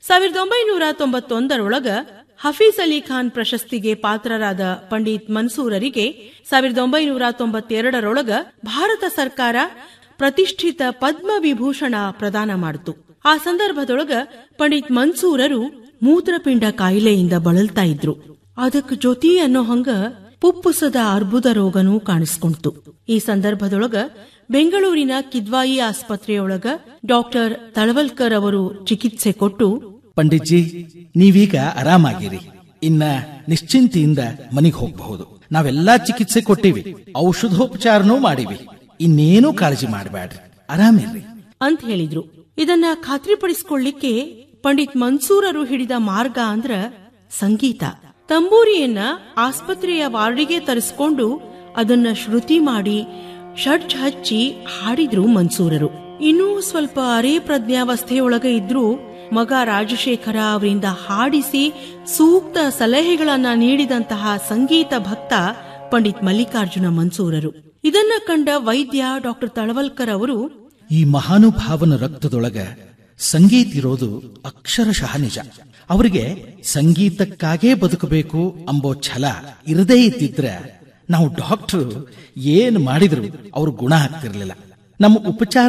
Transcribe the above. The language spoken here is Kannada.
ಸಾವಿರದ ಒಂಬೈನೂರ ತೊಂಬತ್ತೊಂದರೊಳಗ ಹಫೀಜ್ ಅಲಿ ಖಾನ್ ಪ್ರಶಸ್ತಿಗೆ ಪಾತ್ರರಾದ ಪಂಡಿತ್ ಮನ್ಸೂರರಿಗೆ ಸಾವಿರದ ಒಂಬೈನೂರ ತೊಂಬತ್ತೆರಡರೊಳಗ ಭಾರತ ಸರ್ಕಾರ ಪ್ರತಿಷ್ಠಿತ ಪದ್ಮ ವಿಭೂಷಣ ಪ್ರದಾನ ಮಾಡಿತು ಆ ಸಂದರ್ಭದೊಳಗ ಪಂಡಿತ್ ಮನ್ಸೂರರು ಮೂತ್ರಪಿಂಡ ಕಾಯಿಲೆಯಿಂದ ಬಳಲ್ತಾ ಇದ್ರು ಅದಕ್ ಜೊತಿ ಅನ್ನೋ ಹಂಗ ಪುಪ್ಪುಸದ ಅರ್ಬುದ ರೋಗನೂ ಕಾಣಿಸ್ಕೊಂತು ಈ ಸಂದರ್ಭದೊಳಗ ಬೆಂಗಳೂರಿನ ಕಿದ್ವಾಯಿ ಆಸ್ಪತ್ರೆಯೊಳಗ ಡಾಕ್ಟರ್ ತಳವಲ್ಕರ್ ಅವರು ಚಿಕಿತ್ಸೆ ಕೊಟ್ಟು ಪಂಡಿತ್ಜಿ ನೀವೀಗ ಆರಾಮಾಗಿರಿ ಇನ್ನ ನಿಶ್ಚಿಂತೆಯಿಂದ ಮನೆಗೆ ಹೋಗಬಹುದು ನಾವೆಲ್ಲಾ ಚಿಕಿತ್ಸೆ ಕೊಟ್ಟಿವಿ ಔಷಧೋಪಚಾರನೂ ಮಾಡಿವಿ ಇನ್ನೇನೂ ಕಾಳಜಿ ಮಾಡಬೇಡ್ರಿ ಆರಾಮಿರ್ರಿ ಅಂತ ಹೇಳಿದ್ರು ಇದನ್ನ ಖಾತ್ರಿಪಡಿಸಿಕೊಳ್ಳಿಕ್ಕೆ ಪಂಡಿತ್ ಮನ್ಸೂರರು ಹಿಡಿದ ಮಾರ್ಗ ಅಂದ್ರ ಸಂಗೀತ ತಂಬೂರಿಯನ್ನ ಆಸ್ಪತ್ರೆಯ ವಾರ್ಡಿಗೆ ತರಿಸ್ಕೊಂಡು ಅದನ್ನ ಶ್ರುತಿ ಮಾಡಿ ಷಡ್ಜ್ ಹಚ್ಚಿ ಹಾಡಿದ್ರು ಮನ್ಸೂರರು ಇನ್ನೂ ಸ್ವಲ್ಪ ಅರೆ ಪ್ರಜ್ಞಾವಸ್ಥೆಯೊಳಗ ಇದ್ರೂ ಮಗ ರಾಜಶೇಖರ ಅವರಿಂದ ಹಾಡಿಸಿ ಸೂಕ್ತ ಸಲಹೆಗಳನ್ನ ನೀಡಿದಂತಹ ಸಂಗೀತ ಭಕ್ತ ಪಂಡಿತ್ ಮಲ್ಲಿಕಾರ್ಜುನ ಮನ್ಸೂರರು ಇದನ್ನ ಕಂಡ ವೈದ್ಯ ಡಾಕ್ಟರ್ ತಳವಲ್ಕರ್ ಅವರು ಈ ಮಹಾನುಭಾವನ ರಕ್ತದೊಳಗ ಸಂಗೀತ ಇರೋದು ಅಕ್ಷರಶಃ ನಿಜ ಅವರಿಗೆ ಸಂಗೀತಕ್ಕಾಗೇ ಬದುಕಬೇಕು ಅಂಬೋ ಛಲ ಇರದೇ ಇದ್ದಿದ್ರೆ ನಾವು ಡಾಕ್ಟರ್ ಏನ್ ಮಾಡಿದ್ರು ಅವ್ರ ಗುಣ ಆಗ್ತಿರ್ಲಿಲ್ಲ ನಮ್ಮ ಉಪಚಾರ